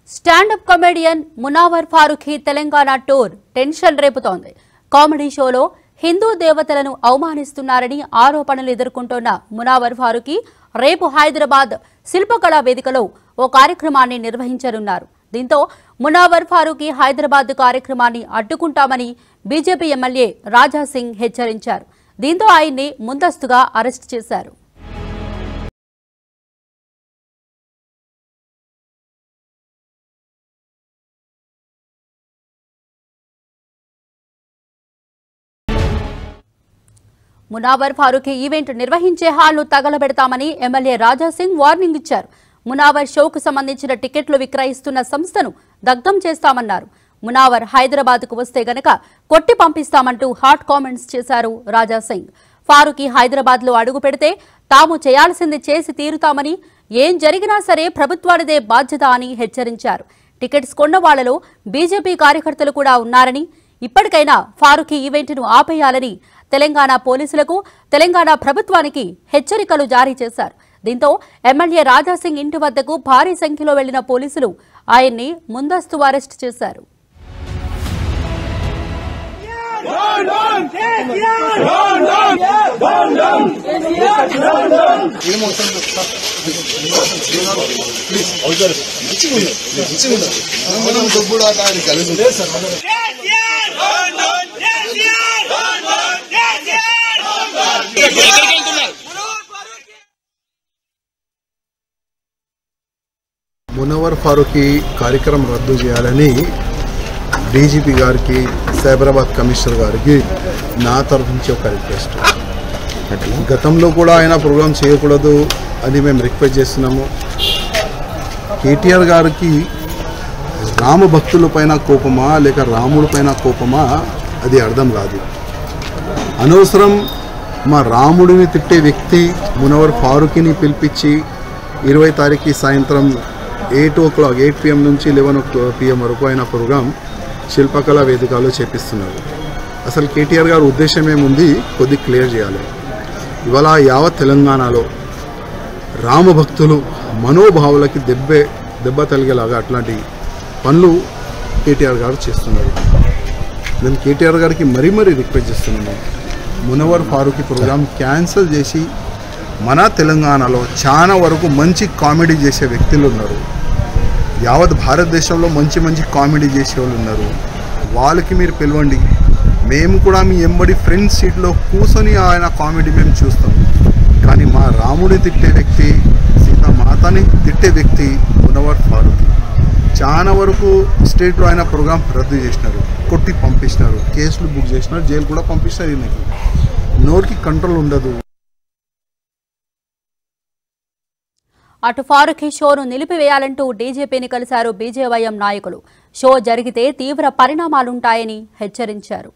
stand up comedian Munawar Faruqui Telangana tour tension రేపుతోంది comedy షోలో హిందూ దేవతలను అవమానిస్తున్నారని ఆరోపణలు ఎదుర్కొంటోన్న మునావర్ ఫారూఖీ రేపు హైదరాబాద్ శిల్పకళా వేదికలో ఓ కార్యక్రమాన్ని నిర్వహించనున్నారు దీంతో మునావర్ ఫారూఖీ హైదరాబాద్ కార్యక్రమాన్ని అడ్డుకుంటామని బీజేపీ ఎమ్మెల్యే రాజా సింగ్ హెచ్చరించారు దీంతో ఆయన్ని ముందస్తుగా అరెస్ట్ చేశారు మునావర్ ఫారూఖీ ఈవెంట్ నిర్వహించే హాల్ను తగలబెడతామని ఎమ్మెల్యే రాజా సింగ్ వార్నింగ్ ఇచ్చారు మునావర్ షోకు సంబంధించిన టికెట్లు విక్రయిస్తున్న సంస్థను దగ్ధం చేస్తామన్నారు మునావర్ హైదరాబాద్ కు వస్తే గనక కొట్టి పంపిస్తామంటూ హాట్ కామెంట్స్ చేశారు రాజా సింగ్ ఫారూఖీ హైదరాబాద్ లో అడుగు పెడితే తాము చేయాల్సింది చేసి తీరుతామని ఏం జరిగినా సరే ప్రభుత్వానిదే బాధ్యత అని హెచ్చరించారు టికెట్స్ కొన్న వాళ్లలో బీజేపీ కార్యకర్తలు కూడా ఉన్నారని ఇప్పటికైనా ఫారూఖీ ఈవెంట్ను ఆపేయాలని తెలంగాణ పోలీసులకు తెలంగాణ ప్రభుత్వానికి హెచ్చరికలు జారీ చేశారు దీంతో ఎమ్మెల్యే రాజాసింగ్ ఇంటి వద్దకు భారీ సంఖ్యలో వెళ్లిన పోలీసులు ఆయన్ని ముందస్తు అరెస్ట్ చేశారు మనం దుబ్బుడా కాదు కలిసి మునవర్ ఫారూఖీ కార్యక్రమం రద్దు చేయాలని డీజీపీ గారికి సైబరాబాద్ కమిషనర్ గారికి నా తరఫు నుంచి ఒక రిక్వెస్ట్ గతంలో కూడా ఆయన ప్రోగ్రామ్ చేయకూడదు అని మేము రిక్వెస్ట్ చేస్తున్నాము కేటీఆర్ గారికి రామ భక్తుల పైన కోపమా లేక రాముడి పైన కోపమా అది అర్థం కాదు అనవసరం మా రాముడిని తిట్టే వ్యక్తి మునవర్ ఫారూఖీని పిలిపించి ఇరవై తారీఖు సాయంత్రం eight o'clock eight PM నుంచి లెవెన్ ఓ పిఎం వరకు ఆయన ప్రోగ్రాం శిల్పకళా వేదికలో చేపిస్తున్నారు అసలు కేటీఆర్ గారి ఉద్దేశం ఏముంది కొద్ది క్లియర్ చేయాలి ఇవాళ యావత్ తెలంగాణలో రామభక్తులు మనోభావులకి దెబ్బే దెబ్బ తగిలేలాగా అట్లాంటి పనులు కేటీఆర్ గారు చేస్తున్నారు నేను కేటీఆర్ గారికి మరీ మరీ రిక్వెస్ట్ చేస్తున్నాను మునవర్ ఫారూఖీ ప్రోగ్రామ్ క్యాన్సిల్ చేసి మన తెలంగాణలో చాలా వరకు మంచి కామెడీ చేసే వ్యక్తులు ఉన్నారు యావత్ భారతదేశంలో మంచి మంచి కామెడీ చేసే వాళ్ళు ఉన్నారు వాళ్ళకి మీరు పిలవండి మేము కూడా మీ ఎంబడి ఫ్రెండ్ సీట్లో కూర్చొని ఆయన కామెడీ మేము చూస్తాం కానీ మా రాముడి తిట్టే వ్యక్తి సీతామాతని తిట్టే వ్యక్తి మునవర్ ఫారూఖీ చాలా వరకు స్టేట్లో ఆయన ప్రోగ్రామ్ రద్దు చేసినారు కొట్టి పంపించినారు కేసులు బుక్ చేసినారు జైలు కూడా పంపిస్తారు ఈయనకి నోరుకి కంట్రోల్ ఉండదు అటు ఫారూఖీ షోను నిలిపివేయాలంటూ డీజీపీని కలిశారు బీజేవైఎం నాయకులు షో జరిగితే తీవ్ర పరిణామాలుంటాయని హెచ్చరించారు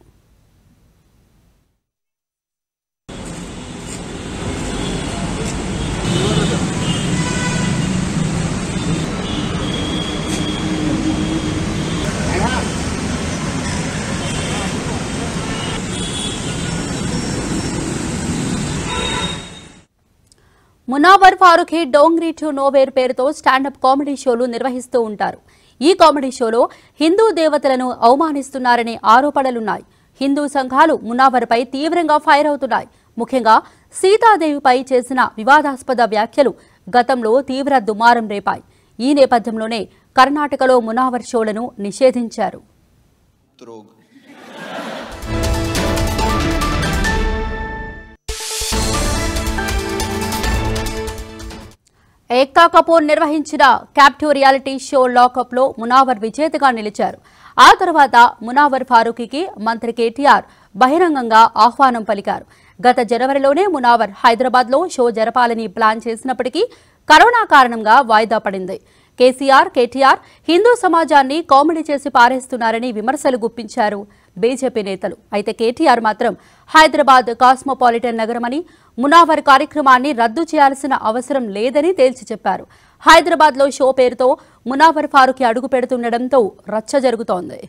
మునావర్ ఫారూఖీ డోంగ్రీ టు నోవేర్ పేరుతో స్టాండప్ కామెడీ షోలు నిర్వహిస్తూ ఉంటారు ఈ కామెడీ షోలో హిందూ దేవతలను అవమానిస్తున్నారనే ఆరోపణలున్నాయి హిందూ సంఘాలు మునావర్పై తీవ్రంగా ఫైర్ అవుతున్నాయి ముఖ్యంగా సీతాదేవిపై చేసిన వివాదాస్పద వ్యాఖ్యలు గతంలో తీవ్ర దుమారం రేపాయి ఈ నేపథ్యంలోనే కర్ణాటకలో మునావర్ షోలను నిషేధించారు ఏక్తా కపూర్ నిర్వహించిన క్యాప్టివ్ రియాలిటీ షో లాకప్ లో మునావర్ విజేతగా నిలిచారు ఆ తర్వాత మునావర్ ఫారూఖీకి మంత్రి కేటీఆర్ బహిరంగంగా ఆహ్వానం పలికారు గత జనవరిలోనే మునావర్ హైదరాబాద్ లో షో జరపాలని ప్లాన్ చేసినప్పటికీ కరోనా కారణంగా వాయిదా పడింది కేసీఆర్ కేటీఆర్ హిందూ సమాజాన్ని కామెడీ చేసి పారేస్తున్నారని విమర్శలు గుప్పించారు బీజేపీ నేతలు అయితే కేటీఆర్ మాత్రం హైదరాబాద్ కాస్మోపాలిటన్ నగరమని మునావర్ కార్యక్రమాన్ని రద్దు చేయాల్సిన అవసరం లేదని తేల్చి చెప్పారు హైదరాబాద్ లో షో పేరుతో మునావర్ ఫారూఖీ అడుగు పెడుతుండటంతో రచ్చ జరుగుతోంది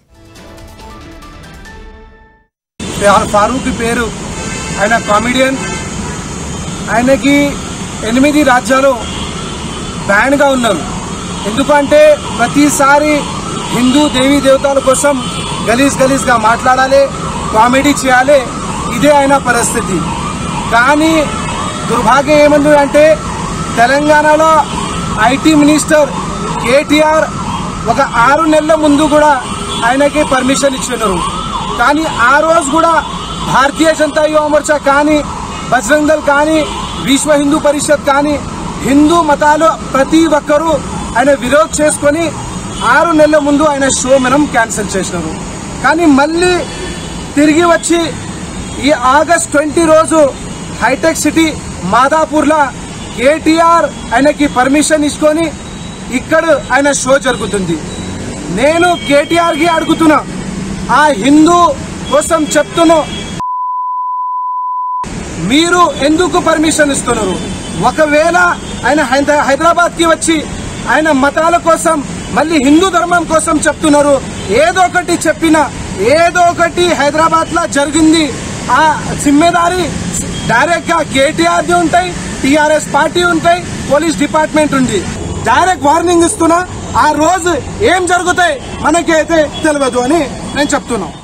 ఫా- ఫారూక్ పేరు ఆయన కామెడియన్ ఆయనకి ఎనిమిది రాజ్యాలు బ్యాన్గా ఉన్నారు ఎందుకంటే ప్రతిసారి హిందూ దేవీ దేవతల కోసం గలీజ్ గలీజ్గా మాట్లాడాలి కామెడీ చేయాలి ఇదే ఆయన పరిస్థితి కానీ దుర్భాగ్యం ఏముంది అంటే తెలంగాణలో ఐటీ మినిస్టర్ కేటీఆర్ ఒక ఆరు నెలల ముందు కూడా ఆయనకి పర్మిషన్ ఇచ్చినారు కానీ ఆ రోజు కూడా భారతీయ జనతా యువ మోర్చా కానీ బజరంగ్ దళ్ కానీ విశ్వ హిందూ పరిషత్ కానీ హిందూ మతాలు ప్రతి ఒక్కరూ ఆయన విరోధ్ చేసుకొని ఆరు నెలల ముందు ఆయన షో మనం క్యాన్సిల్ చేసినారు కానీ మళ్ళీ తిరిగి వచ్చి ఈ ఆగస్ట్ ట్వంటీ రోజు హైటెక్ సిటీ మాదాపూర్లో కేటీఆర్ ఆయనకి పర్మిషన్ ఇచ్చుకొని ఇక్కడ ఆయన షో జరుగుతుంది నేను కేటీఆర్ కి అడుగుతున్నా ఆ హిందూ కోసం చెప్తున్నా మీరు ఎందుకు పర్మిషన్ ఇస్తున్నారు ఒకవేళ ఆయన హైద- హైదరాబాద్ కి వచ్చి ఆయన మతాల కోసం మళ్ళీ హిందూ ధర్మం కోసం చెప్తున్నారు ఏదో ఒకటి చెప్పిన ఏదో ఒకటి హైదరాబాద్ లో జరిగింది ఆ జిమ్మేదారి డైరెక్ట్ గా కేటీఆర్ ది ఉంటాయి టిఆర్ఎస్ పార్టీ ఉంటాయి పోలీస్ డిపార్ట్మెంట్ ఉంది డైరెక్ట్ వార్నింగ్ ఇస్తున్నా ఆ రోజు ఏం జరుగుతాయి మనకైతే తెలియదు అని నేను చెప్తున్నాను